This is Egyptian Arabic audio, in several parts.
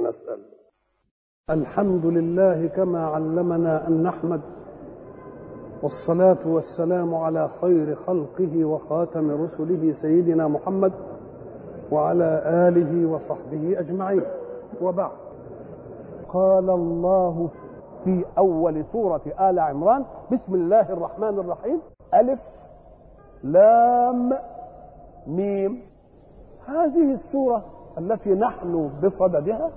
نسأل الحمد لله كما علمنا أن نحمد والصلاة والسلام على خير خلقه وخاتم رسله سيدنا محمد وعلى آله وصحبه أجمعين وبعد قال الله في أول سورة آل عمران بسم الله الرحمن الرحيم ألف لام ميم هذه السورة التي نحن بصددها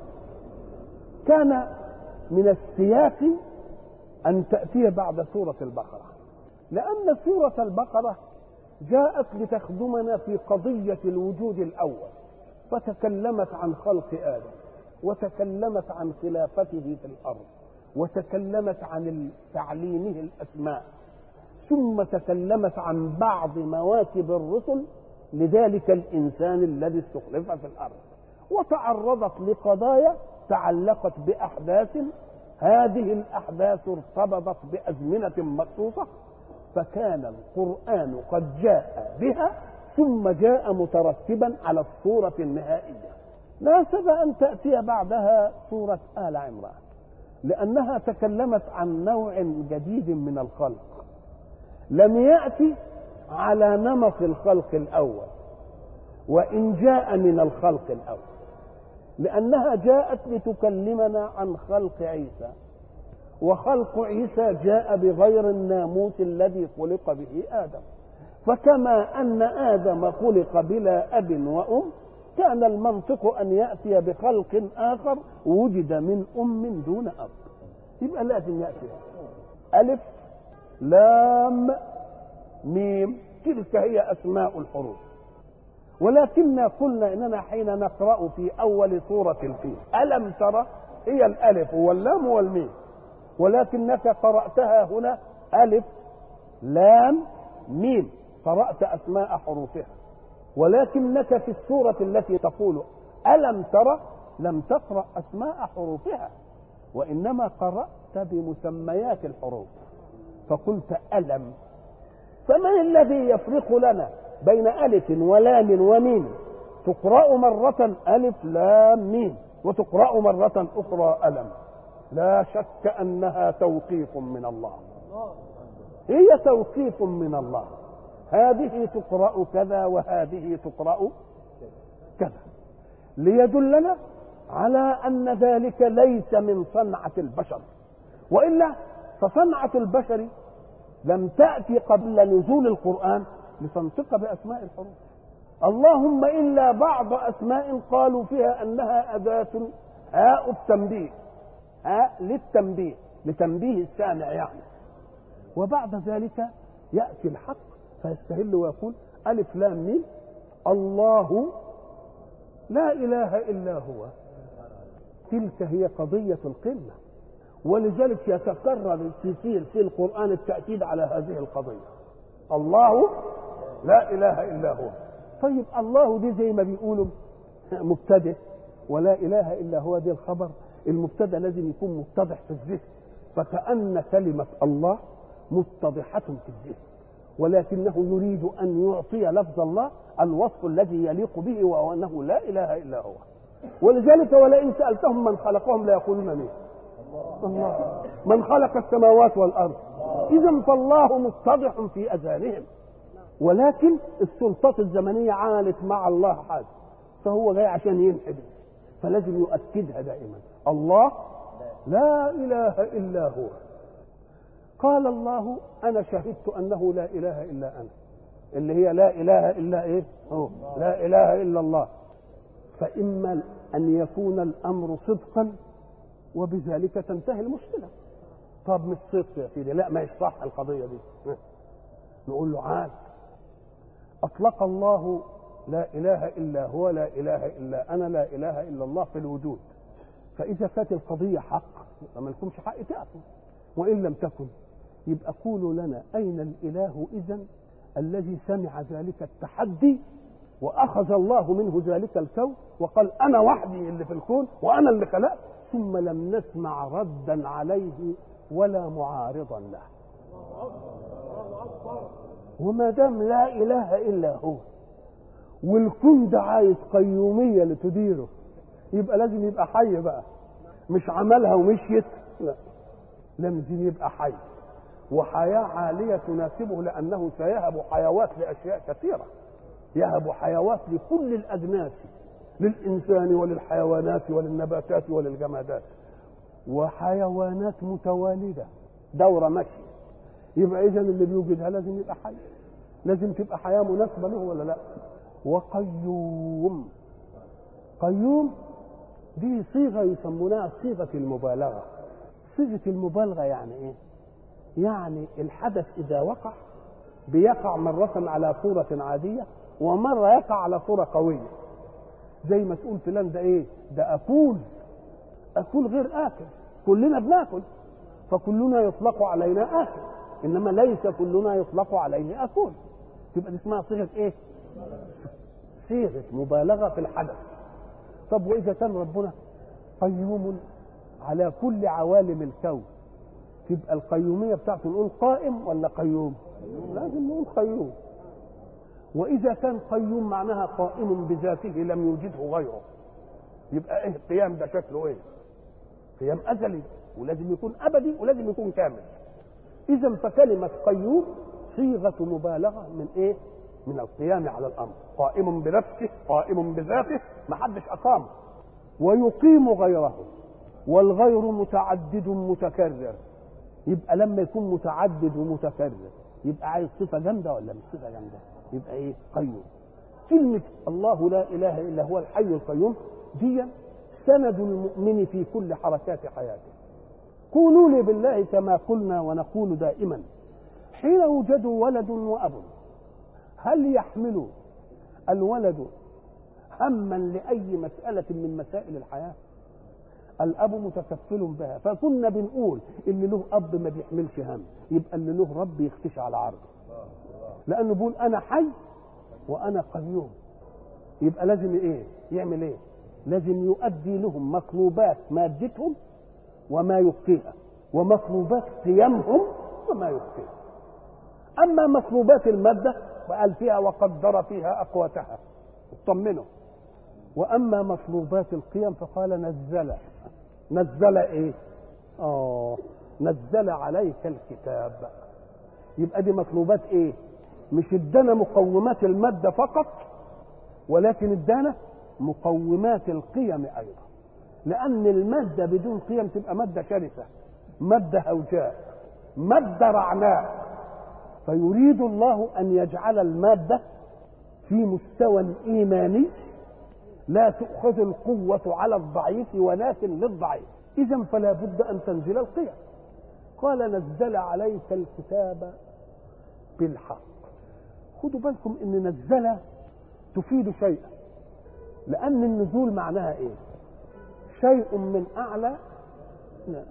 كان من السياق أن تأتي بعد سورة البقرة لأن سورة البقرة جاءت لتخدمنا في قضية الوجود الأول فتكلمت عن خلق آدم وتكلمت عن خلافته في الأرض وتكلمت عن تعليمه الأسماء ثم تكلمت عن بعض مواكب الرسل لذلك الإنسان الذي استخلف في الأرض وتعرضت لقضايا تعلقت بأحداث هذه الأحداث ارتبطت بأزمنة مخصوصة فكان القرآن قد جاء بها ثم جاء مترتبا على الصورة النهائية ناسب أن تأتي بعدها سورة آل عمران لأنها تكلمت عن نوع جديد من الخلق لم يأتي على نمط الخلق الأول وإن جاء من الخلق الأول لأنها جاءت لتكلمنا عن خلق عيسى وخلق عيسى جاء بغير الناموس الذي خلق به آدم فكما أن آدم خلق بلا أب وأم كان المنطق أن يأتي بخلق آخر وجد من أم دون أب يبقى لازم يأتي ألف لام ميم تلك هي أسماء الحروف ولكننا قلنا إننا حين نقرأ في أول سورة الفيل ألم ترى هي الألف واللام والميم ولكنك قرأتها هنا ألف لام ميم قرأت أسماء حروفها ولكنك في السورة التي تقول ألم ترى لم تقرأ أسماء حروفها وإنما قرأت بمسميات الحروف فقلت ألم فمن الذي يفرق لنا بين ألف ولام وميم تقرأ مرة ألف لام ميم وتقرأ مرة أخرى ألم لا شك أنها توقيف من الله هي توقيف من الله هذه تقرأ كذا وهذه تقرأ كذا ليدلنا على أن ذلك ليس من صنعة البشر وإلا فصنعة البشر لم تأتي قبل نزول القرآن لتنطق بأسماء الحروف اللهم إلا بعض أسماء قالوا فيها أنها أداة هاء التنبيه هاء للتنبيه لتنبيه السامع يعني وبعد ذلك يأتي الحق فيستهل ويقول ألف لام ميم الله لا إله إلا هو تلك هي قضية القمة ولذلك يتكرر كثير في القرآن التأكيد على هذه القضية الله لا إله إلا هو طيب الله دي زي ما بيقولوا مبتدئ ولا إله إلا هو دي الخبر المبتدأ لازم يكون متضح في الذهن فكأن كلمة الله متضحة في الذهن ولكنه يريد أن يعطي لفظ الله الوصف الذي يليق به وهو أنه لا إله إلا هو ولذلك ولئن سألتهم من خلقهم ليقولون مين الله من خلق السماوات والأرض إذا فالله متضح في أذهانهم ولكن السلطات الزمنية عملت مع الله حاجة فهو جاي عشان ينحدر فلازم يؤكدها دائما الله لا إله إلا هو قال الله أنا شهدت أنه لا إله إلا أنا اللي هي لا إله إلا إيه هو لا إله إلا الله فإما أن يكون الأمر صدقا وبذلك تنتهي المشكلة طب مش صدق يا سيدي لا ما هيش صح القضية دي نقول له عاد أطلق الله لا إله إلا هو لا إله إلا أنا لا إله إلا الله في الوجود فإذا كانت القضية حق فما لكمش حق تأتوا وإن لم تكن يبقى قولوا لنا أين الإله إذا الذي سمع ذلك التحدي وأخذ الله منه ذلك الكون وقال أنا وحدي اللي في الكون وأنا اللي خلقت ثم لم نسمع ردا عليه ولا معارضا له وما دام لا اله الا هو والكون ده عايز قيوميه لتديره يبقى لازم يبقى حي بقى مش عملها ومشيت لا لازم يبقى حي وحياة عالية تناسبه لأنه سيهب حيوات لأشياء كثيرة يهب حيوات لكل الأجناس للإنسان وللحيوانات وللنباتات وللجمادات وحيوانات متوالدة دورة ماشية يبقى إذا اللي بيوجدها لازم يبقى حي لازم تبقى حياة مناسبة له ولا لا وقيوم قيوم دي صيغة يسمونها صيغة المبالغة صيغة المبالغة يعني إيه يعني الحدث إذا وقع بيقع مرة على صورة عادية ومرة يقع على صورة قوية زي ما تقول فلان ده إيه ده أكول أكول غير آكل كلنا بناكل فكلنا يطلق علينا آكل إنما ليس كلنا يطلق عليه أكول تبقى دي اسمها صيغة إيه صيغة مبالغة في الحدث طب وإذا كان ربنا قيوم على كل عوالم الكون تبقى القيومية بتاعته نقول قائم ولا قيوم لازم نقول قيوم وإذا كان قيوم معناها قائم بذاته لم يوجده غيره يبقى إيه القيام ده شكله إيه قيام أزلي ولازم يكون أبدي ولازم يكون كامل إذا فكلمة قيوم صيغة مبالغة من إيه من القيام على الأمر قائم بنفسه قائم بذاته ما حدش أقام ويقيم غيره والغير متعدد متكرر يبقى لما يكون متعدد ومتكرر يبقى عايز صفه جامده ولا مش صفه جامده يبقى ايه قيوم كلمه الله لا اله الا هو الحي القيوم دي سند المؤمن في كل حركات حياته قولوا لي بالله كما قلنا ونقول دائما حين يوجد ولد واب هل يحمل الولد هما لاي مساله من مسائل الحياه الاب متكفل بها فكنا بنقول اللي له اب ما بيحملش هم يبقى اللي له رب يختش على عرضه لانه بيقول انا حي وانا قيوم يبقى لازم ايه يعمل ايه لازم يؤدي لهم مطلوبات مادتهم وما يبقيها ومطلوبات قيمهم وما يبقيها اما مطلوبات الماده فقال فيها وقدر فيها اقواتها اطمنوا واما مطلوبات القيم فقال نزل نزل ايه اه نزل عليك الكتاب يبقى دي مطلوبات ايه مش ادانا مقومات الماده فقط ولكن ادانا مقومات القيم ايضا لان الماده بدون قيم تبقى ماده شرسه ماده هوجاء ماده رعناء فيريد الله ان يجعل الماده في مستوى ايماني لا تؤخذ القوة على الضعيف ولكن للضعيف إذا فلا بد أن تنزل القيم قال نزل عليك الكتاب بالحق خدوا بالكم ان نزل تفيد شيئا لأن النزول معناها إيه شيء من أعلى ناس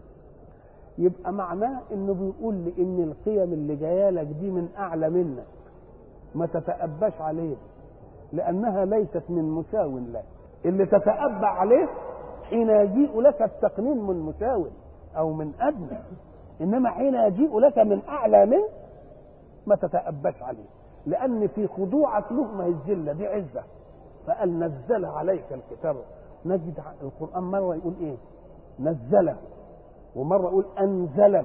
يبقى معناه انه بيقول لي ان القيم اللي جايه لك دي من اعلى منك ما تتأباش عليه لأنها ليست من مساو لك اللي تتأبى عليه حين يجيء لك التقنين من مساو أو من أدنى إنما حين يجيء لك من أعلى منه ما تتأباش عليه لأن في خضوعك له ما هي الذلة دي عزة فقال نزل عليك الكتاب نجد القرآن مرة يقول إيه نزله ومرة يقول أنزله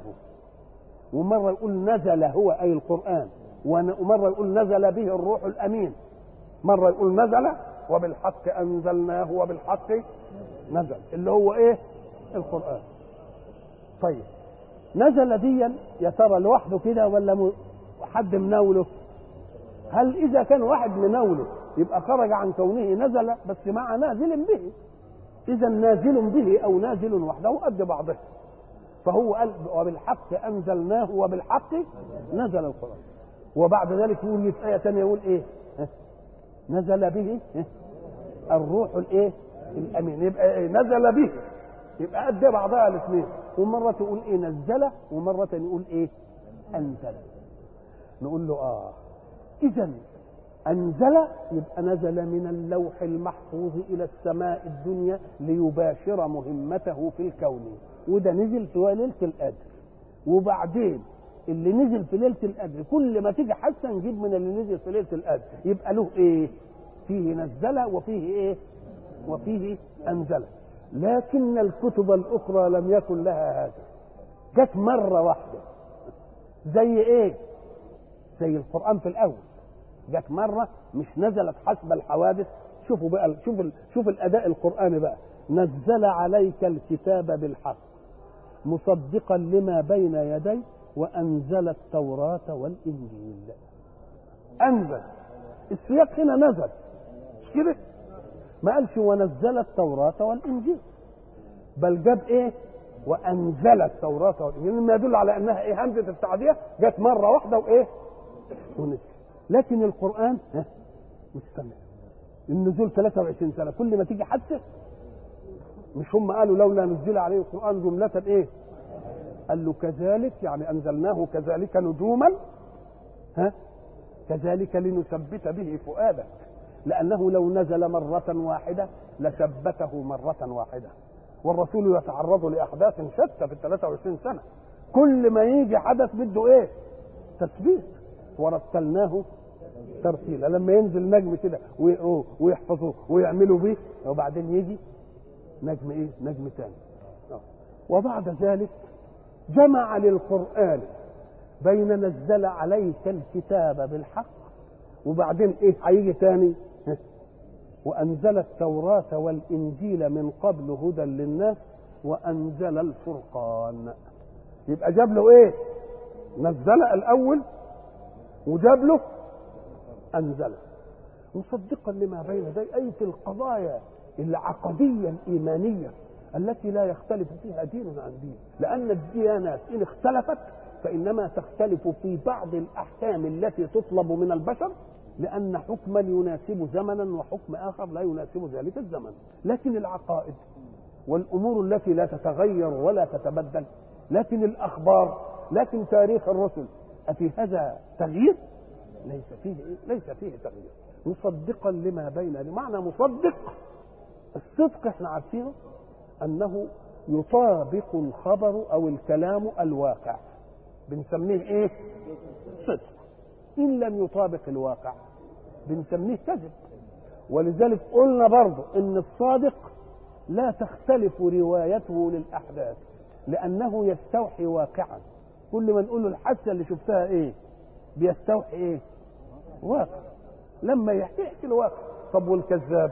ومرة يقول نزل هو أي القرآن ومرة يقول نزل به الروح الأمين مرة يقول نزل وبالحق أنزلناه وبالحق نزل اللي هو إيه القرآن طيب نزل ديا يا ترى لوحده كده ولا م... حد مناوله هل إذا كان واحد مناوله يبقى خرج عن كونه نزل بس مع نازل به إذا نازل به أو نازل وحده قد بعضه فهو قال وبالحق أنزلناه وبالحق نزل القرآن وبعد ذلك يقول في آية ثانية يقول إيه نزل به الروح الايه الامين يبقى إيه؟ نزل به يبقى قد بعضها الاثنين ومره تقول ايه نزل ومره يقول ايه انزل نقول له اه اذا انزل يبقى نزل من اللوح المحفوظ الى السماء الدنيا ليباشر مهمته في الكون وده نزل في ليله القدر وبعدين اللي نزل في ليله القدر كل ما تيجي حادثه نجيب من اللي نزل في ليله القدر يبقى له ايه فيه نزل وفيه ايه وفيه أنزل لكن الكتب الأخرى لم يكن لها هذا جت مرة واحدة زي إيه؟ زي القرآن في الأول جت مرة مش نزلت حسب الحوادث شوفوا بقى شوف شوف الأداء القرآني بقى نزل عليك الكتاب بالحق مصدقا لما بين يديه وأنزل التوراة والإنجيل أنزل السياق هنا نزل مش كده ما قالش ونزل التوراة والإنجيل بل جاب إيه وأنزل التوراة والإنجيل مما يدل على أنها إيه همزة التعدية جت مرة واحدة وإيه ونزلت لكن القرآن ها مستمر النزول 23 سنة كل ما تيجي حادثة مش هم قالوا لولا نزل عليه القرآن جملة إيه قال له كذلك يعني أنزلناه كذلك نجوما ها كذلك لنثبت به فؤادك لأنه لو نزل مرة واحدة لثبته مرة واحدة والرسول يتعرض لأحداث شتى في ال 23 سنة كل ما يجي حدث بده إيه تثبيت ورتلناه ترتيلا لما ينزل نجم كده ويقروه ويحفظوه ويعملوا بيه وبعدين يجي نجم ايه نجم تاني وبعد ذلك جمع للقرآن بين نزل عليك الكتاب بالحق وبعدين ايه هيجي تاني وأنزل التوراة والإنجيل من قبل هدى للناس وأنزل الفرقان يبقى جاب له ايه نزل الأول وجاب له أنزل مصدقا لما بين يديه أي في القضايا العقدية الإيمانية التي لا يختلف فيها دين عن دين لأن الديانات إن اختلفت فإنما تختلف في بعض الأحكام التي تطلب من البشر لأن حكما يناسب زمنا وحكم آخر لا يناسب ذلك الزمن لكن العقائد والأمور التي لا تتغير ولا تتبدل لكن الأخبار لكن تاريخ الرسل أفي هذا تغيير ليس فيه ليس فيه تغيير مصدقا لما بين يديه معنى مصدق الصدق احنا عارفينه انه يطابق الخبر او الكلام الواقع بنسميه ايه صدق ان لم يطابق الواقع بنسميه كذب ولذلك قلنا برضه ان الصادق لا تختلف روايته للاحداث لانه يستوحي واقعا كل ما نقول له الحادثه اللي شفتها ايه بيستوحي ايه واقع لما يحكي يحكي الواقع طب والكذاب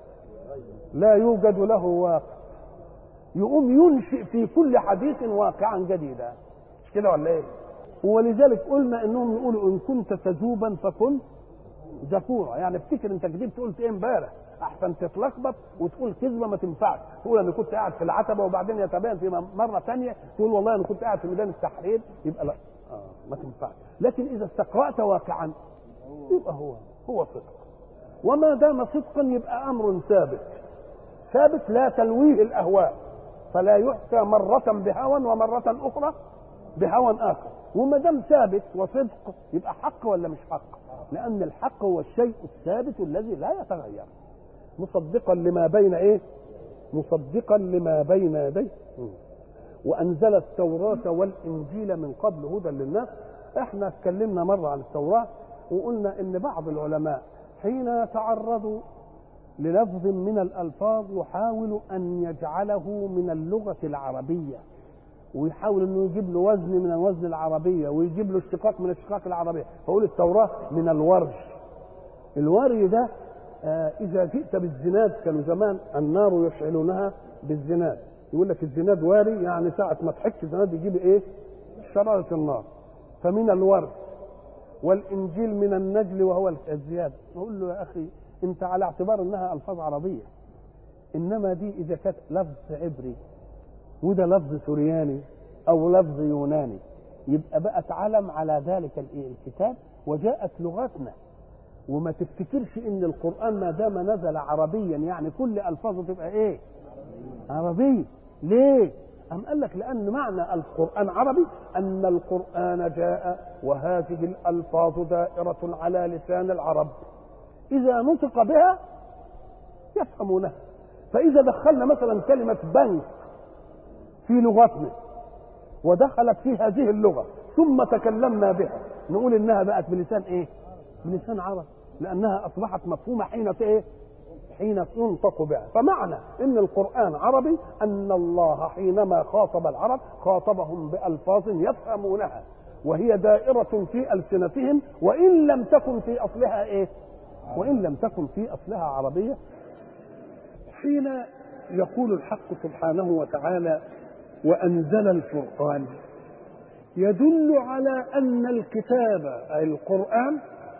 لا يوجد له واقع يقوم ينشئ في كل حديث واقعا جديدا مش كده ولا ايه ولذلك قلنا انهم يقولوا ان كنت تذوبا فكن ذكورا يعني افتكر انت كذبت قلت ايه امبارح احسن تتلخبط وتقول كذبه ما تنفعش تقول انا كنت قاعد في العتبه وبعدين يتبين في مره ثانيه تقول والله انا كنت قاعد في ميدان التحرير يبقى لا آه ما تنفعش لكن اذا استقرات واقعا يبقى هو هو صدق وما دام صدقا يبقى امر ثابت ثابت لا تلويه الاهواء فلا يحكى مرة بهوى ومرة أخرى بهوى آخر وما دام ثابت وصدق يبقى حق ولا مش حق؟ لأن الحق هو الشيء الثابت الذي لا يتغير مصدقا لما بين إيه؟ مصدقا لما بين يديه وأنزل التوراة والإنجيل من قبل هدى للناس احنا اتكلمنا مرة عن التوراة وقلنا ان بعض العلماء حين يتعرضوا للفظ من الألفاظ يحاول أن يجعله من اللغة العربية ويحاول أنه يجيب له وزن من الوزن العربية ويجيب له اشتقاق من الاشتقاق العربية فأقول التوراة من الورج الوري ده آه إذا جئت بالزناد كانوا زمان النار يشعلونها بالزناد يقول لك الزناد واري يعني ساعة ما تحك الزناد يجيب إيه شرارة النار فمن الورد والإنجيل من النجل وهو الزياد نقول له يا أخي انت على اعتبار انها الفاظ عربيه انما دي اذا كانت لفظ عبري وده لفظ سورياني او لفظ يوناني يبقى بقت علم على ذلك الكتاب وجاءت لغتنا وما تفتكرش ان القران ما دام نزل عربيا يعني كل الفاظه تبقى ايه عربيه ليه أم قال لك لأن معنى القرآن عربي أن القرآن جاء وهذه الألفاظ دائرة على لسان العرب إذا نطق بها يفهمونها فإذا دخلنا مثلا كلمة بنك في لغتنا ودخلت في هذه اللغة ثم تكلمنا بها نقول إنها بقت بلسان إيه؟ بلسان عرب لأنها أصبحت مفهومة حين إيه؟ حين ينطق بها فمعنى ان القران عربي ان الله حينما خاطب العرب خاطبهم بالفاظ يفهمونها وهي دائرة في ألسنتهم وإن لم تكن في أصلها إيه؟ وإن لم تكن في أصلها عربية حين يقول الحق سبحانه وتعالى وأنزل الفرقان يدل على أن الكتاب أي القرآن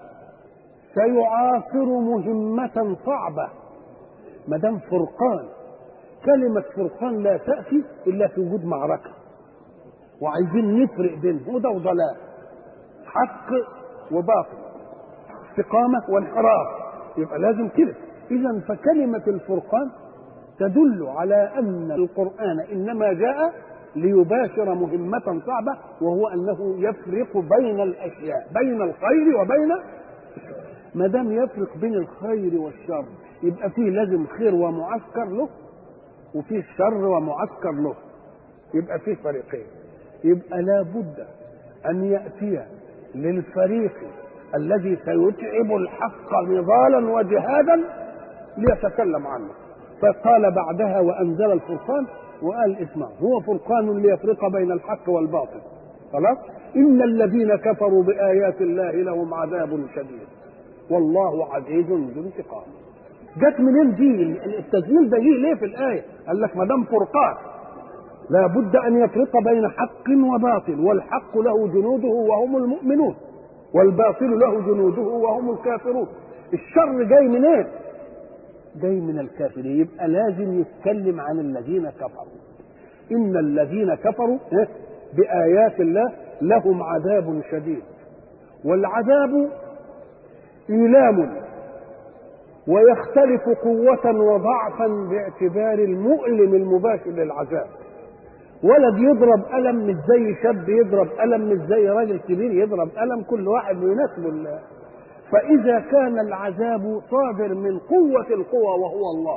سيعاصر مهمة صعبة ما دام فرقان كلمة فرقان لا تأتي إلا في وجود معركة وعايزين نفرق بين هدى وضلال حق وباطل استقامة وانحراف يبقى لازم كده إذا فكلمة الفرقان تدل على أن القرآن إنما جاء ليباشر مهمة صعبة وهو أنه يفرق بين الأشياء بين الخير وبين الشر ما دام يفرق بين الخير والشر يبقى فيه لازم خير ومعسكر له وفيه شر ومعسكر له يبقى فيه فريقين يبقى لا بد أن يأتي للفريق الذي سيتعب الحق نضالا وجهادا ليتكلم عنه فقال بعدها وأنزل الفرقان وقال اسمع هو فرقان ليفرق بين الحق والباطل خلاص إن الذين كفروا بآيات الله لهم عذاب شديد والله عزيز ذو انتقام جت منين دي التسجيل ده جه ليه في الآية قال لك ما دام فرقان لا بد أن يفرق بين حق وباطل والحق له جنوده وهم المؤمنون والباطل له جنوده وهم الكافرون الشر جاي منين إيه؟ جاي من الكافرين يبقى لازم يتكلم عن الذين كفروا إن الذين كفروا بآيات الله لهم عذاب شديد والعذاب إيلام ويختلف قوة وضعفا باعتبار المؤلم المباشر للعذاب ولد يضرب ألم مش زي شاب يضرب ألم مش زي راجل كبير يضرب ألم كل واحد يناسب الله فإذا كان العذاب صادر من قوة القوى وهو الله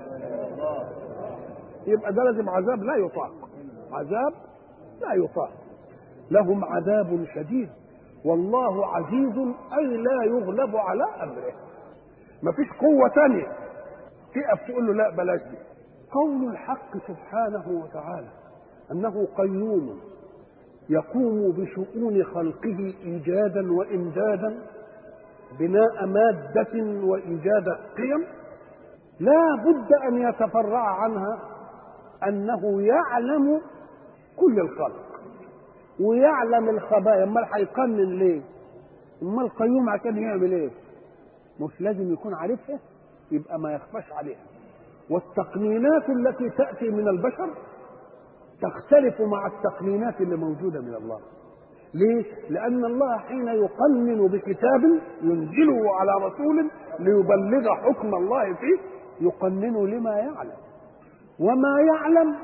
يبقى ده لازم عذاب لا يطاق عذاب لا يطاق لهم عذاب شديد والله عزيز أي لا يغلب على أمره ما فيش قوة تانية تقف تقول له لا بلاش دي قول الحق سبحانه وتعالى أنه قيوم يقوم بشؤون خلقه إيجادا وإمدادا بناء مادة وإيجاد قيم لا بد أن يتفرع عنها أنه يعلم كل الخلق ويعلم الخبايا امال هيقنن ليه امال القيوم عشان يعمل ايه مش لازم يكون عارفها يبقى ما يخفاش عليها والتقنينات التي تأتي من البشر تختلف مع التقنينات اللي موجودة من الله ليه؟ لأن الله حين يقنن بكتاب ينزله على رسول ليبلغ حكم الله فيه يقنن لما يعلم وما يعلم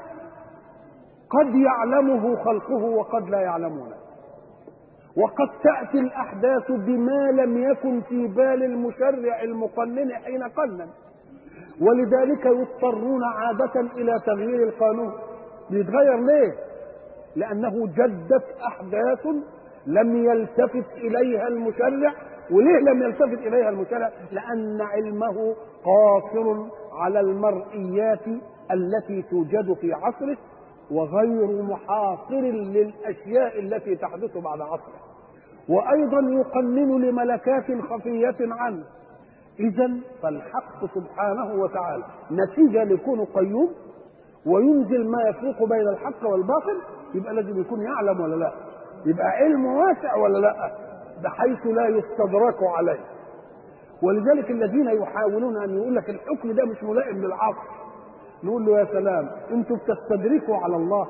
قد يعلمه خلقه وقد لا يعلمونه وقد تأتي الأحداث بما لم يكن في بال المشرع المقنن حين قنن ولذلك يضطرون عادة إلى تغيير القانون بيتغير ليه؟ لأنه جدت أحداث لم يلتفت إليها المشرع وليه لم يلتفت إليها المشرع؟ لأن علمه قاصر على المرئيات التي توجد في عصره وغير محاصر للأشياء التي تحدث بعد عصره وأيضا يقنن لملكات خفية عنه إذا فالحق سبحانه وتعالى نتيجة لكونه قيوم وينزل ما يفرق بين الحق والباطل يبقى لازم يكون يعلم ولا لا يبقى علم واسع ولا لا بحيث لا يستدرك عليه ولذلك الذين يحاولون ان يقول لك الحكم ده مش ملائم للعصر نقول له يا سلام انتم بتستدركوا على الله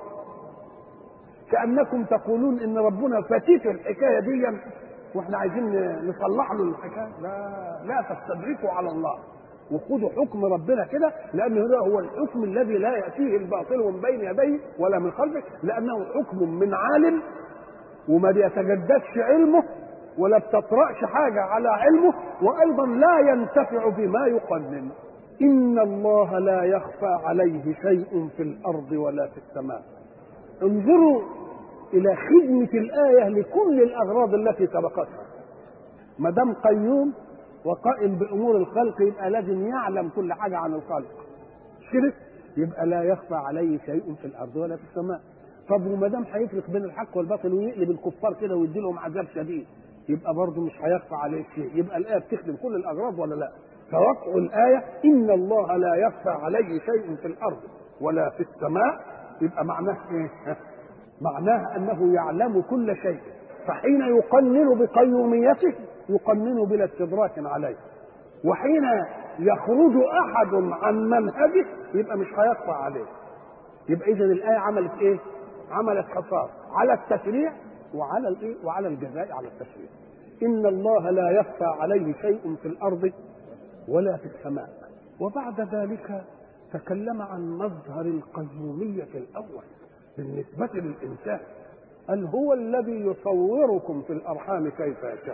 كانكم تقولون ان ربنا فتيت الحكايه دي واحنا عايزين نصلح له الحكايه لا لا تستدركوا على الله وخذوا حكم ربنا كده لان هذا هو الحكم الذي لا ياتيه الباطل من بين يديه ولا من خلفه لانه حكم من عالم وما بيتجددش علمه ولا بتطرأش حاجة على علمه وأيضا لا ينتفع بما يقنن إن الله لا يخفى عليه شيء في الأرض ولا في السماء انظروا إلى خدمة الآية لكل الأغراض التي سبقتها ما دام قيوم وقائم بامور الخلق يبقى لازم يعلم كل حاجه عن الخلق مش كده يبقى لا يخفى عليه شيء في الارض ولا في السماء طب وما دام هيفرق بين الحق والباطل ويقلب الكفار كده ويدي لهم عذاب شديد يبقى برضه مش هيخفى عليه شيء يبقى الايه بتخدم كل الاغراض ولا لا فوقع الايه ان الله لا يخفى عليه شيء في الارض ولا في السماء يبقى معناه ايه معناه انه يعلم كل شيء فحين يقنن بقيوميته يقنن بلا استدراك عليه وحين يخرج احد عن منهجه يبقى مش هيخفى عليه يبقى اذا الايه عملت ايه عملت حصار على التشريع وعلى الايه وعلى الجزاء على التشريع ان الله لا يخفى عليه شيء في الارض ولا في السماء وبعد ذلك تكلم عن مظهر القيوميه الاول بالنسبه للانسان قال هو الذي يصوركم في الارحام كيف يشاء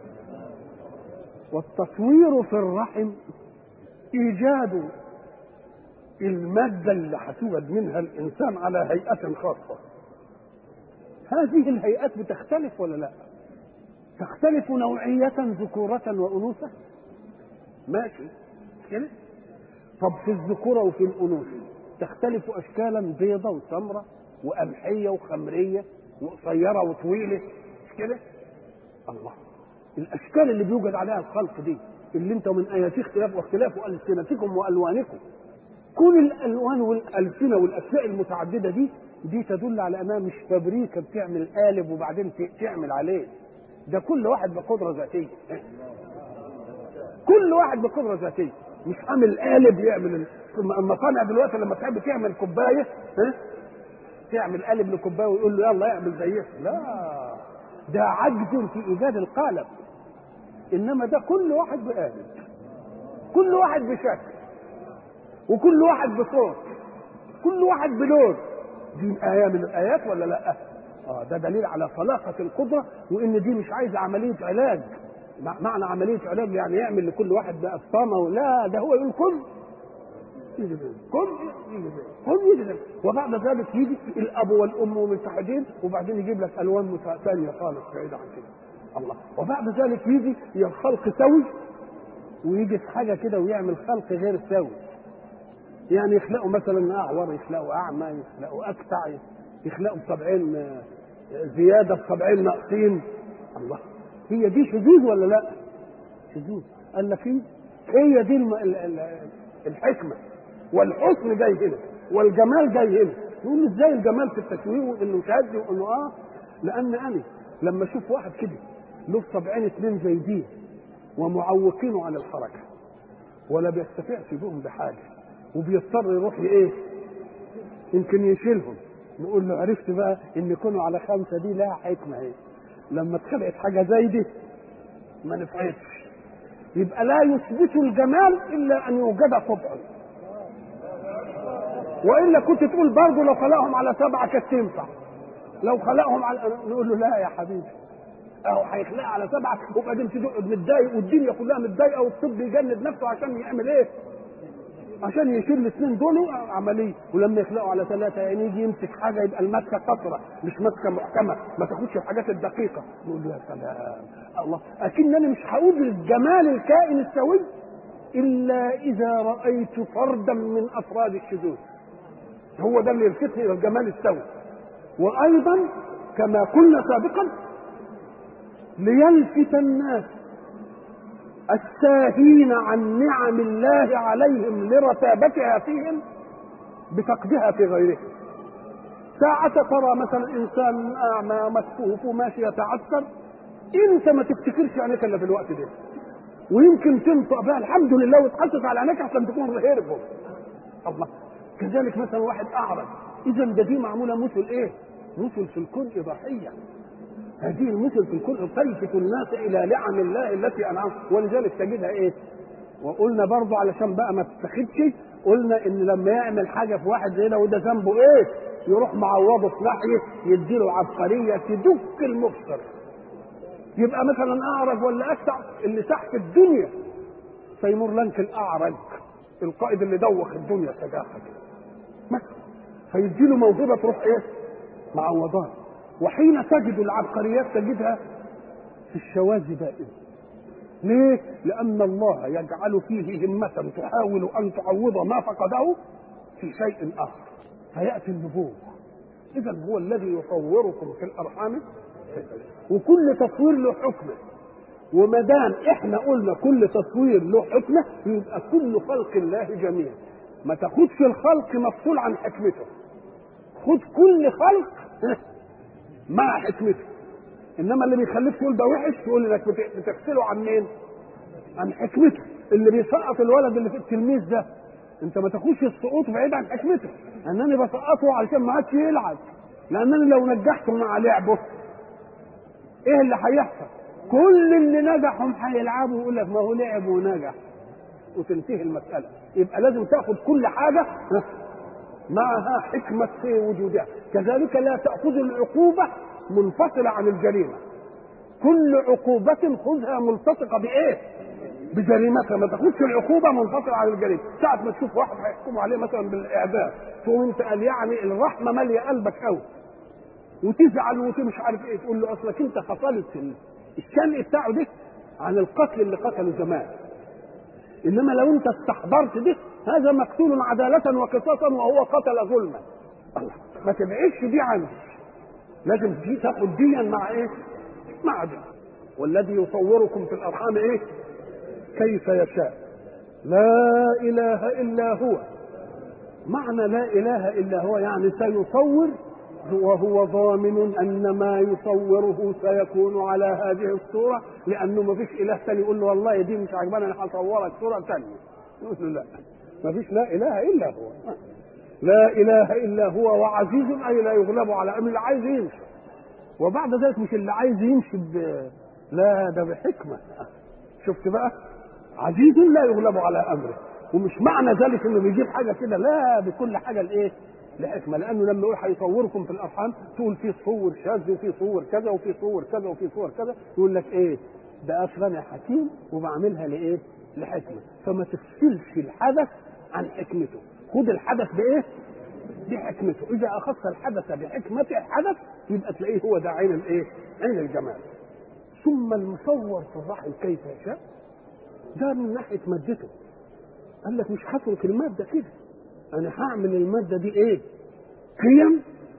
والتصوير في الرحم ايجاد الماده اللي هتوجد منها الانسان على هيئه خاصه هذه الهيئات بتختلف ولا لا تختلف نوعيه ذكوره وانوثه ماشي مش كده طب في الذكوره وفي الانوثه تختلف اشكالا بيضه وسمراء وقمحيه وخمريه وقصيره وطويله مش كده الله الاشكال اللي بيوجد عليها الخلق دي اللي انت من ايات اختلاف واختلاف السنتكم والوانكم كل الالوان والالسنه والاشياء المتعدده دي دي تدل على انها مش فابريكا بتعمل قالب وبعدين تعمل عليه ده كل واحد بقدره ذاتيه كل واحد بقدره ذاتيه مش عامل قالب يعمل المصانع دلوقتي لما تحب تعمل كوبايه ها تعمل قالب لكوبايه ويقول له يلا اعمل زيها لا ده عجز في ايجاد القالب انما ده كل واحد بقالب كل واحد بشكل وكل واحد بصوت كل واحد بلون دي آية من الآيات ولا لا؟ آه ده دليل على طلاقة القدرة وإن دي مش عايزة عملية علاج معنى عملية علاج يعني يعمل لكل واحد ده أسطامة لا ده هو يقول كن يجي زي كن يجي زي كن يجي زي وبعد ذلك يجي الأب والأم متحدين وبعدين يجيب لك ألوان ثانية خالص بعيدة عن كده الله وبعد ذلك يجي يا الخلق سوي ويجي في حاجة كده ويعمل خلق غير سوي يعني يخلقوا مثلا اعور يخلقوا اعمى يخلقوا اكتع يخلقوا بسبعين زياده بسبعين ناقصين الله هي دي شذوذ ولا لا؟ شذوذ قال لك ايه؟ هي دي الم... ال... ال... الحكمه والحسن جاي هنا والجمال جاي هنا يقول له ازاي الجمال في التشويه وانه شاذ وانه اه لان انا لما اشوف واحد كده له سبعين اتنين زي دي ومعوقينه عن الحركه ولا بيستطيعش بهم بحاجه وبيضطر يروح ايه يمكن يشيلهم نقول له عرفت بقى ان يكونوا على خمسه دي لها حكمه ايه لما اتخلقت حاجه زي دي ما نفعتش يبقى لا يثبت الجمال الا ان يوجد قبح والا كنت تقول برضه لو خلقهم على سبعه كانت تنفع لو خلقهم على نقول له لا يا حبيبي اهو هيخلقها على سبعه وبعدين تقعد متضايق والدنيا كلها متضايقه والطب يجند نفسه عشان يعمل ايه؟ عشان يشيل الاثنين دول عمليه ولما يخلقوا على ثلاثه يعني يجي يمسك حاجه يبقى الماسكه قصره مش ماسكه محكمه ما تاخدش الحاجات الدقيقه نقول له يا سلام الله اكن انا مش هقول الجمال الكائن السوي الا اذا رايت فردا من افراد الشذوذ هو ده اللي يلفتني الى الجمال السوي وايضا كما قلنا سابقا ليلفت الناس الساهين عن نعم الله عليهم لرتابتها فيهم بفقدها في غيرهم ساعة ترى مثلا إنسان أعمى مكفوف وماشي يتعثر أنت ما تفتكرش عينيك إلا في الوقت ده ويمكن تنطق بها الحمد لله وتقصص على عينيك عشان تكون هربوا الله كذلك مثلا واحد أعرج إذا ده دي معمولة مثل إيه؟ مثل في الكون إضاحية هذه المثل في الكون تلفت الناس الى نعم الله التي انعم ولذلك تجدها ايه؟ وقلنا برضه علشان بقى ما تتخدش قلنا ان لما يعمل حاجه في واحد زي ده وده ذنبه ايه؟ يروح معوضه في ناحيه يديله عبقريه تدك المبصر. يبقى مثلا اعرج ولا اكتع اللي سح في الدنيا تيمور لانك الاعرج القائد اللي دوخ الدنيا شجاعه كده مثلا فيديله موهبه تروح ايه؟ معوضاه وحين تجد العبقريات تجدها في الشواذ دائما ليه؟ لأن الله يجعل فيه همة تحاول أن تعوض ما فقده في شيء آخر فيأتي النبوغ إذا هو الذي يصوركم في الأرحام وكل تصوير له حكمه وما دام احنا قلنا كل تصوير له حكمه يبقى كل خلق الله جميع ما تاخدش الخلق مفصول عن حكمته خد كل خلق مع حكمته انما اللي بيخليك تقول ده وحش تقول انك بتغسله عن مين؟ عن حكمته اللي بيسقط الولد اللي في التلميذ ده انت ما تاخدش السقوط بعيد عن حكمته انني بسقطه علشان ما عادش يلعب لانني لو نجحته مع لعبه ايه اللي هيحصل؟ كل اللي نجحهم هيلعبوا يقول لك ما هو لعب ونجح وتنتهي المساله يبقى لازم تاخد كل حاجه معها حكمه وجودها كذلك لا تاخذ العقوبه منفصله عن الجريمه كل عقوبه خذها ملتصقه بايه بجريمتها ما تاخدش العقوبه منفصله عن الجريمه ساعه ما تشوف واحد هيحكموا عليه مثلا بالاعدام تقوم انت قال يعني الرحمه ماليه قلبك قوي وتزعل ومش عارف ايه تقول له اصلك انت فصلت الشنق بتاعه ده عن القتل اللي قتله زمان انما لو انت استحضرت ده هذا مقتول عدالة وقصاصا وهو قتل ظلما الله ما تبعدش دي عندي لازم دي تاخد ديا مع ايه مع دي والذي يصوركم في الارحام ايه كيف يشاء لا اله الا هو معنى لا اله الا هو يعني سيصور وهو ضامن ان ما يصوره سيكون على هذه الصوره لانه ما فيش اله تاني يقول له والله دي مش عجباني انا هصورك صوره تانيه يقول له لا ما فيش لا اله الا هو لا اله الا هو وعزيز اي لا يغلب على امر اللي عايز يمشي وبعد ذلك مش اللي عايز يمشي ب... لا ده بحكمه شفت بقى عزيز لا يغلب على امره ومش معنى ذلك انه بيجيب حاجه كده لا بكل حاجه لايه لحكمه لانه لما يقول هيصوركم في الارحام تقول في صور شاذ وفي صور كذا وفي صور كذا وفي صور كذا يقول لك ايه ده اصلا حكيم وبعملها لايه؟ لحكمه فما تفصلش الحدث عن حكمته خد الحدث بايه؟ بحكمته اذا اخذت الحدث بحكمه الحدث يبقى تلاقيه هو ده عين الايه؟ عين الجمال ثم المصور في الرحم كيف يشاء ده من ناحيه مادته قال لك مش هترك الماده كده انا هعمل الماده دي ايه قيم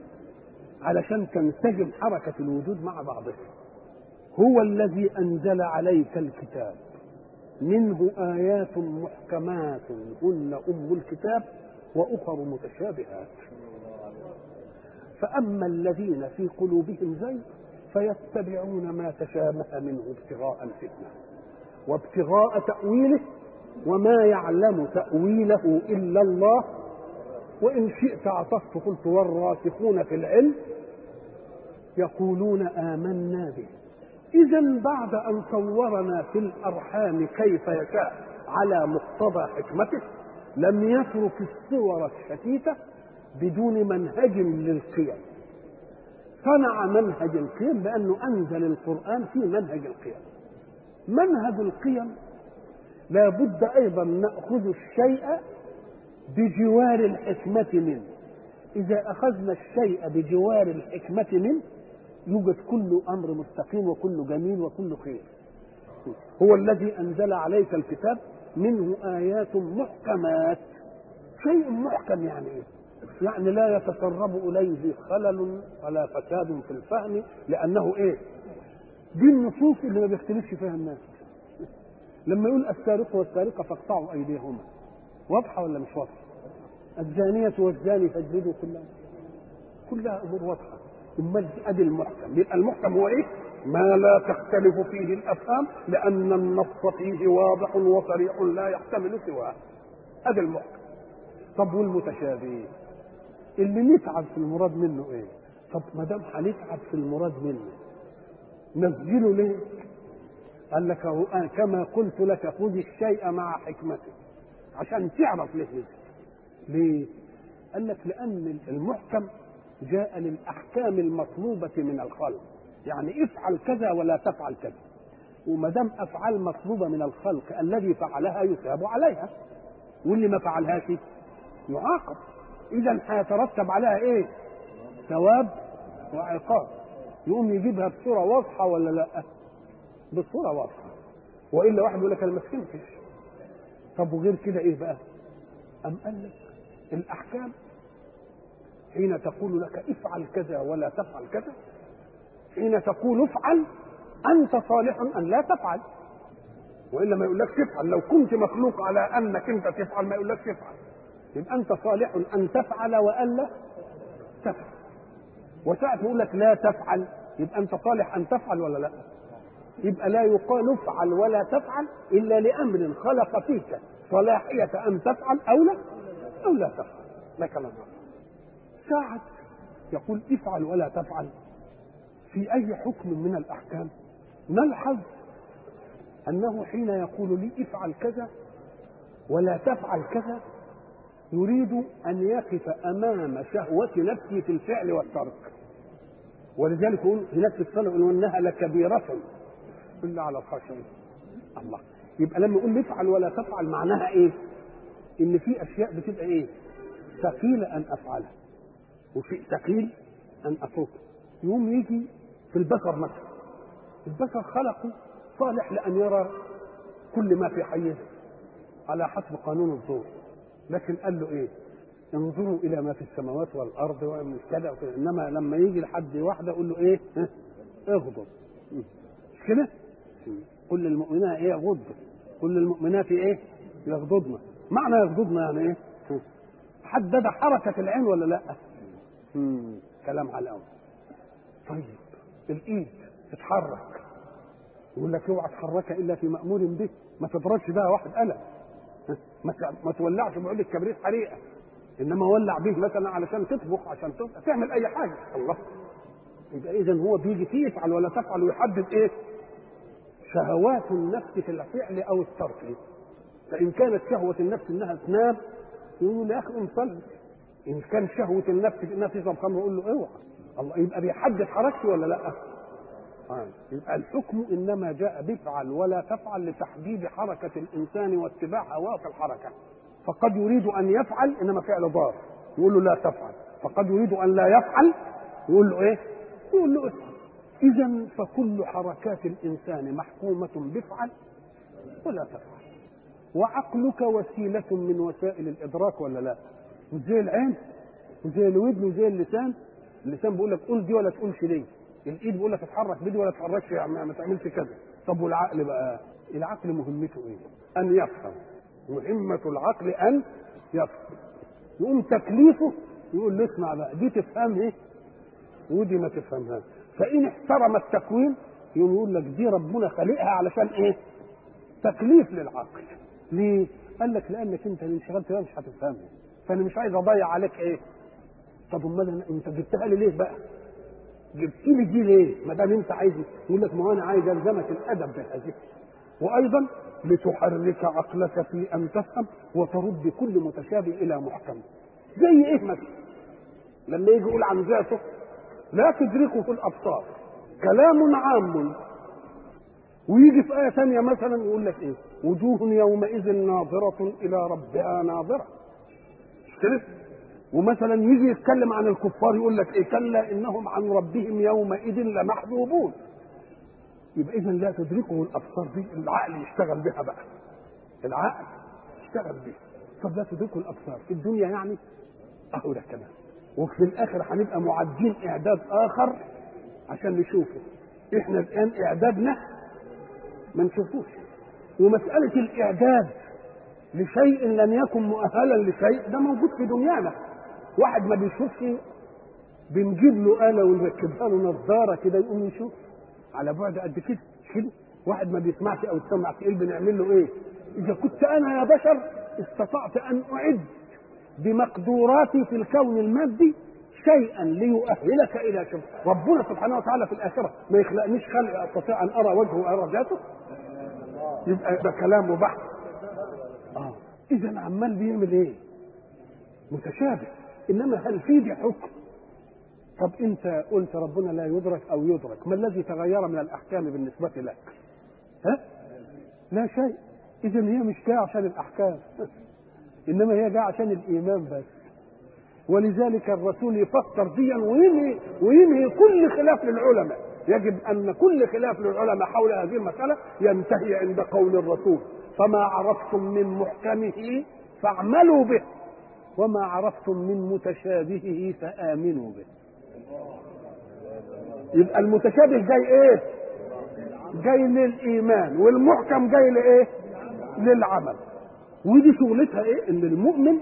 علشان تنسجم حركه الوجود مع بعضها هو الذي انزل عليك الكتاب منه ايات محكمات هن ام الكتاب واخر متشابهات فاما الذين في قلوبهم زيغ فيتبعون ما تشابه منه ابتغاء الفتنه وابتغاء تاويله وما يعلم تاويله الا الله وإن شئت عطفت قلت والراسخون في العلم يقولون آمنا به إذا بعد أن صورنا في الأرحام كيف يشاء على مقتضى حكمته لم يترك الصور الشتيتة بدون منهج للقيم صنع منهج القيم بأنه أنزل القرآن في منهج القيم منهج القيم لا بد أيضا نأخذ الشيء بجوار الحكمة منه إذا أخذنا الشيء بجوار الحكمة منه يوجد كل أمر مستقيم وكل جميل وكل خير هو الذي أنزل عليك الكتاب منه آيات محكمات شيء محكم يعني إيه؟ يعني لا يتسرب إليه خلل ولا فساد في الفهم لأنه إيه؟ دي النصوص اللي ما بيختلفش فيها الناس لما يقول السارق والسارقة فاقطعوا أيديهما واضحة ولا مش واضحة؟ الزانية والزاني فاجلدوا كلها كلها أمور واضحة أمال أدي المحكم يبقى المحكم هو إيه؟ ما لا تختلف فيه الأفهام لأن النص فيه واضح وصريح لا يحتمل سواه أدي المحكم طب والمتشابه اللي نتعب في المراد منه إيه؟ طب ما دام هنتعب في المراد منه نزله ليه؟ قال لك كما قلت لك خذ الشيء مع حكمته عشان تعرف ليه نزل ليه؟ قال لك لأن المحكم جاء للأحكام المطلوبة من الخلق يعني افعل كذا ولا تفعل كذا وما دام أفعال مطلوبة من الخلق الذي فعلها يثاب عليها واللي ما فعلهاش يعاقب إذا هيترتب عليها إيه؟ ثواب وعقاب يقوم يجيبها بصورة واضحة ولا لأ؟ بصورة واضحة والا واحد يقول لك انا ما فهمتش طب وغير كده ايه بقى ام قال لك الاحكام حين تقول لك افعل كذا ولا تفعل كذا حين تقول افعل انت صالح ان لا تفعل والا ما يقولكش افعل لو كنت مخلوق على انك انت تفعل ما يقولكش افعل يبقى انت صالح ان تفعل والا تفعل وساعة ما يقول لك لا تفعل يبقى انت صالح ان تفعل ولا لا يبقى لا يقال افعل ولا تفعل الا لامر خلق فيك صلاحيه ان تفعل او لا او لا تفعل ده كلام ساعة يقول افعل ولا تفعل في اي حكم من الاحكام نلحظ انه حين يقول لي افعل كذا ولا تفعل كذا يريد ان يقف امام شهوه نفسي في الفعل والترك ولذلك يقول هناك في الصلاه يقول انها لكبيره الا على الخاشعين الله يبقى لما يقول لي افعل ولا تفعل معناها ايه ان في اشياء بتبقى ايه ثقيله ان افعلها وشيء ثقيل ان اتركه يوم يجي في البصر مثلا البصر خلقه صالح لان يرى كل ما في حيزه على حسب قانون الضوء لكن قال له ايه انظروا الى ما في السماوات والارض ومن كذا وكذا انما لما يجي لحد واحده يقول له ايه ها؟ اغضب مش كده قل للمؤمنات ايه يغضوا قل للمؤمنات ايه يغضضن معنى يغضضن يعني ايه ها؟ حدد حركه العين ولا لا مم. كلام على الاول طيب الايد تتحرك يقول لك اوعى تحركها الا في مامور به ما تضربش بها واحد قلم ما ما تولعش بعود الكبريت حريقه انما ولع به مثلا علشان تطبخ عشان تطبخ. تعمل اي حاجه الله يبقى اذا هو بيجي فيه يفعل ولا تفعل ويحدد ايه شهوات النفس في الفعل او الترك فان كانت شهوه النفس انها تنام يقول له يا اخي قوم صلي ان كان شهوه النفس في انها تشرب خمر يقول له اوعى الله يبقى بيحدد حركتي ولا لا آه. يبقى الحكم انما جاء بفعل ولا تفعل لتحديد حركه الانسان واتباع هواه في الحركه فقد يريد ان يفعل انما فعل ضار يقول له لا تفعل فقد يريد ان لا يفعل يقول له ايه يقول له افعل اذا فكل حركات الانسان محكومه بفعل ولا تفعل وعقلك وسيله من وسائل الادراك ولا لا وزي العين وزي الودن وزي اللسان اللسان بيقول لك قول دي ولا تقولش ليه الايد بيقول لك اتحرك بدي ولا تتحركش ما تعملش كذا طب والعقل بقى العقل مهمته ايه ان يفهم مهمة العقل ان يفهم يقوم تكليفه يقول له اسمع بقى دي تفهم ايه ودي ما تفهمهاش فان احترم التكوين يقوم يقول لك دي ربنا خالقها علشان ايه تكليف للعقل ليه قال لك لانك انت اللي انشغلت بقى مش هتفهمها فانا مش عايز اضيع عليك ايه طب امال انت جبتها لي ليه بقى جبت لي دي ليه؟ ما دام انت عايز يقول لك ما هو انا عايز الزمك الادب بهذه وايضا لتحرك عقلك في ان تفهم وترد كل متشابه الى محكم زي ايه مثلا؟ لما يجي يقول عن ذاته لا تدركه الابصار كلام عام ويجي في آية تانية مثلا يقول لك إيه؟ وجوه يومئذ ناظرة إلى ربها ناظرة. مش كده؟ ومثلا يجي يتكلم عن الكفار يقول لك ايه كلا انهم عن ربهم يومئذ لمحجوبون يبقى اذا لا تدركه الابصار دي العقل يشتغل بها بقى العقل يشتغل بها طب لا تدركه الابصار في الدنيا يعني اهو ده كمان وفي الاخر هنبقى معدين اعداد اخر عشان نشوفه احنا الان اعدادنا ما نشوفوش ومساله الاعداد لشيء لم يكن مؤهلا لشيء ده موجود في دنيانا واحد ما بيشوفش بنجيب له آلة ونركبها له نظارة كده يقوم يشوف على بعد قد كده مش كده واحد ما بيسمعش او السمع تقيل بنعمل له ايه اذا كنت انا يا بشر استطعت ان اعد بمقدوراتي في الكون المادي شيئا ليؤهلك الى شوف ربنا سبحانه وتعالى في الاخره ما يخلقنيش خلق استطيع ان ارى وجهه وارى ذاته يبقى ده كلام وبحث اه اذا عمال بيعمل ايه متشابه انما هل في دي حكم طب انت قلت ربنا لا يدرك او يدرك ما الذي تغير من الاحكام بالنسبه لك ها لا شيء اذا هي مش جايه عشان الاحكام انما هي جايه عشان الايمان بس ولذلك الرسول يفسر ديا وينهي وينهي كل خلاف للعلماء يجب ان كل خلاف للعلماء حول هذه المساله ينتهي عند قول الرسول فما عرفتم من محكمه فاعملوا به وما عرفتم من متشابهه فامنوا به يبقى المتشابه جاي ايه جاي للايمان والمحكم جاي لايه للعمل ودي شغلتها ايه ان المؤمن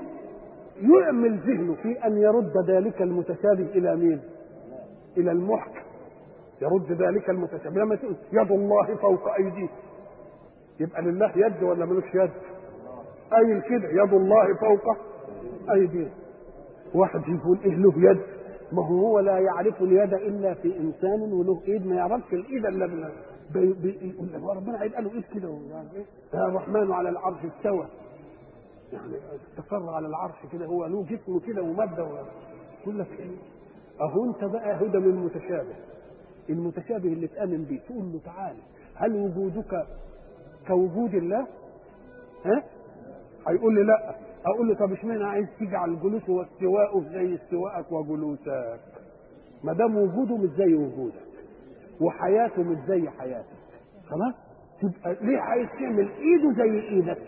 يعمل ذهنه في ان يرد ذلك المتشابه الى مين الى المحكم يرد ذلك المتشابه لما يقول يد الله فوق ايديه يبقى لله يد ولا ملوش يد قايل كده يد الله فوق ايديه واحد يقول ايه له يد ما هو هو لا يعرف اليد الا في انسان وله ايد ما يعرفش الايد الا بالله بي بي يقول له ربنا هيبقى له ايد كده يعني ايه الرحمن على العرش استوى يعني استقر على العرش كده هو له جسم كده وماده يقول لك ايه اهو انت بقى هدى من المتشابه المتشابه اللي تامن بيه تقول له تعالى هل وجودك كوجود الله ها هيقول لي لا اقول له طب اشمعنى عايز تجعل جلوسه واستواءه زي استواءك وجلوسك ما دام وجوده مش زي وجودك وحياته مش زي حياتك خلاص تبقى ليه عايز تعمل ايده زي ايدك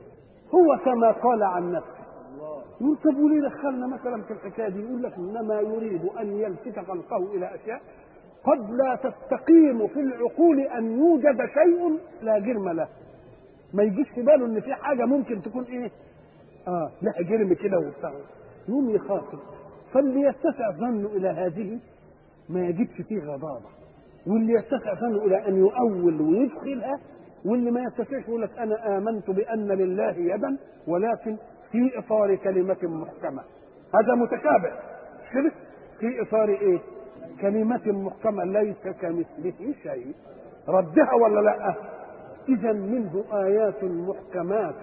هو كما قال عن نفسه يقول طب وليه دخلنا مثلا في الحكايه دي يقول لك انما يريد ان يلفت خلقه الى اشياء قد لا تستقيم في العقول ان يوجد شيء لا جرم له ما يجيش في باله ان في حاجه ممكن تكون ايه اه لها جرم كده وبتاع يقوم يخاطب فاللي يتسع ظنه الى هذه ما يجدش فيه غضاضه واللي يتسع ظنه الى ان يؤول ويدخلها واللي ما يتسعش يقول لك انا امنت بان لله يدا ولكن في اطار كلمه محكمه هذا متشابه مش كده في اطار ايه كلمه محكمه ليس كمثله شيء ردها ولا لا اذا منه ايات محكمات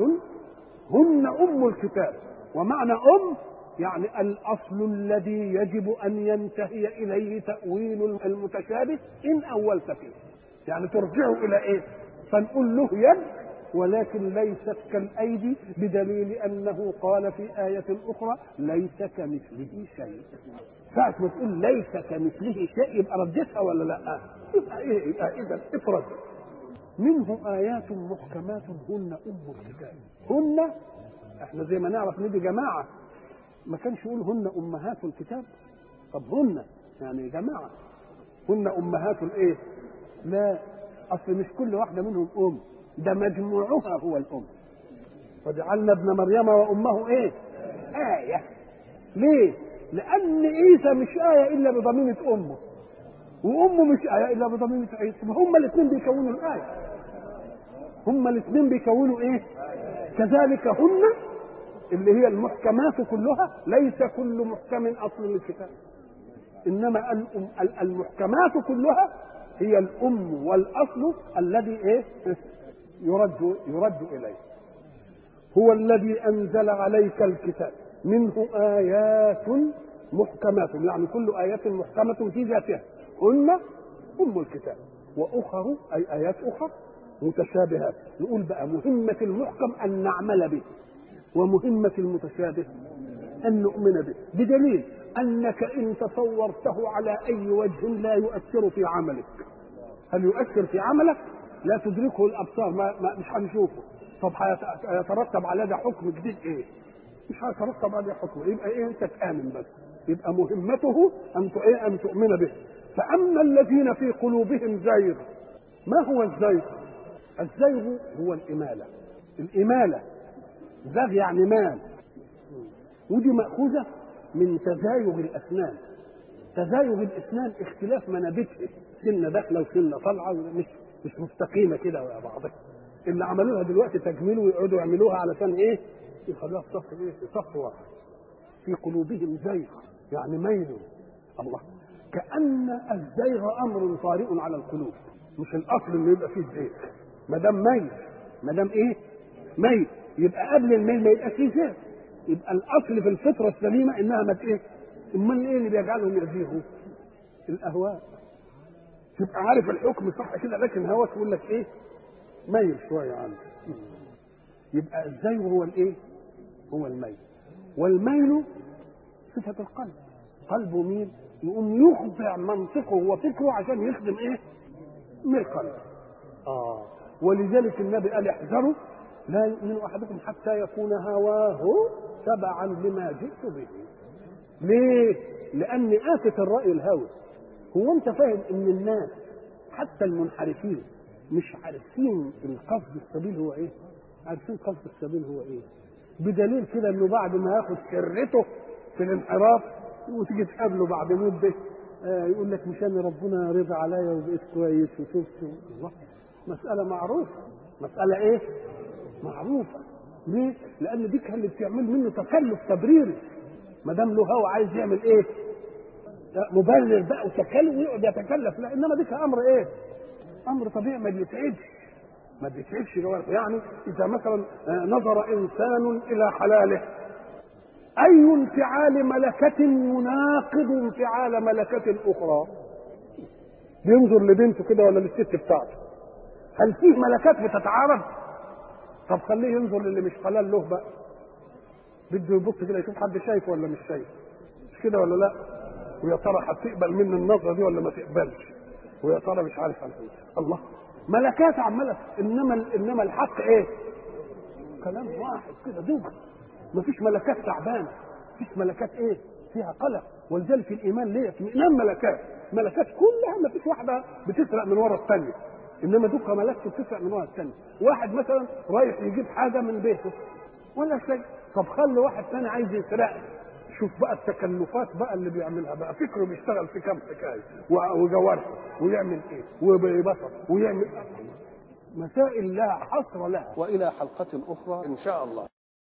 هن ام الكتاب ومعنى ام يعني الاصل الذي يجب ان ينتهي اليه تاويل المتشابه ان اولت فيه يعني ترجعه الى ايه فنقول له يد ولكن ليست كالايدي بدليل انه قال في ايه اخرى ليس كمثله شيء ساعة ما تقول ليس كمثله شيء يبقى ردتها ولا لا؟ يبقى ايه؟ يبقى اذا اترد منه آيات محكمات هن أم الكتاب هن احنا زي ما نعرف ندي جماعة ما كانش يقول هن أمهات الكتاب طب هن يعني جماعة هن أمهات الإيه؟ لا أصل مش كل واحدة منهم أم ده مجموعها هو الأم فجعلنا ابن مريم وأمه إيه؟ آية ليه؟ لأن عيسى مش آية إلا بضميمة أمه وأمه مش آية إلا بضميمة عيسى فهم الاثنين بيكونوا الآية هم الاثنين بيكونوا إيه؟ كذلك هن اللي هي المحكمات كلها ليس كل محكم أصل للكتاب إنما المحكمات كلها هي الأم والأصل الذي إيه؟ يرد يرد إليه هو الذي أنزل عليك الكتاب منه آيات محكمات يعني كل آيات محكمة في ذاتها هن أم الكتاب وأخر أي آيات أخرى متشابهات نقول بقى مهمة المحكم أن نعمل به ومهمة المتشابه أن نؤمن به بدليل أنك إن تصورته على أي وجه لا يؤثر في عملك هل يؤثر في عملك؟ لا تدركه الأبصار ما, ما مش هنشوفه طب هيترتب على ده حكم جديد إيه؟ مش هيترتب عليه حكم يبقى إيه أنت تآمن بس يبقى مهمته أن إيه أن تؤمن به فأما الذين في قلوبهم زيغ ما هو الزيغ؟ الزيغ هو الإمالة الإمالة زاغ يعني مال ودي مأخوذة من تزايغ الأسنان تزايغ الأسنان اختلاف منابتها سنة داخلة وسنة طالعة مش مش مستقيمة كده ويا بعضها اللي عملوها دلوقتي تجميل ويقعدوا يعملوها علشان ايه؟ يخلوها في صف ايه؟ في صف واحد في قلوبهم زيغ يعني ميل الله كأن الزيغ أمر طارئ على القلوب مش الأصل إنه يبقى فيه الزيغ ما دام ميل ما دام ايه؟ ميل يبقى قبل الميل ما يبقاش فيه زيغ يبقى الاصل في الفطره السليمه انها ما ايه؟ امال ايه اللي بيجعلهم يزيغوا؟ الاهواء تبقى عارف الحكم صح كده لكن هواك يقول لك ايه؟ ميل شويه عندي يبقى الزيغ هو الايه؟ هو الميل والميل صفه القلب قلب مين؟ يقوم يخضع منطقه وفكره عشان يخدم ايه من القلب اه ولذلك النبي قال احذروا لا يؤمن احدكم حتى يكون هواه تبعا لما جئت به ليه لان آفة الرأي الهوي هو انت فاهم ان الناس حتى المنحرفين مش عارفين القصد السبيل هو ايه عارفين قصد السبيل هو ايه بدليل كده انه بعد ما ياخد شرته في الانحراف وتيجي تقابله بعد مده آه يقول لك مشان ربنا رضى عليا وبقيت كويس وتبت الله مسألة معروفة مسألة ايه؟ معروفة ليه؟ لأن دي كان اللي بتعمل منه تكلف تبريري ما دام له هو عايز يعمل ايه؟ مبرر بقى وتكلف ويقعد يتكلف لا انما ديك امر ايه؟ امر طبيعي ما بيتعبش ما بيتعبش جوارحه يعني اذا مثلا نظر انسان الى حلاله اي انفعال ملكه يناقض انفعال ملكه اخرى بينظر لبنته كده ولا للست بتاعته هل فيه ملكات بتتعارض طب خليه ينظر للي مش حلال له بقى بده يبص كده يشوف حد شايفه ولا مش شايفه مش كده ولا لا ويا ترى هتقبل منه النظره دي ولا ما تقبلش ويا ترى مش عارف على الله ملكات عماله انما انما الحق ايه؟ كلام واحد كده دوخ ما فيش ملكات تعبانه فيش ملكات ايه؟ فيها قلق ولذلك الايمان ليه اطمئنان ملكات ملكات كلها ما فيش واحده بتسرق من ورا الثانيه انما دوك ملكته بتسرق من ورا الثانيه واحد مثلا رايح يجيب حاجه من بيته ولا شيء طب خلي واحد تاني عايز يسرقها شوف بقى التكلفات بقى اللي بيعملها بقى فكره بيشتغل في كام حكايه وجوارحه ويعمل ايه وبصر ويعمل مسائل لا حصر لها والى حلقه اخرى ان شاء الله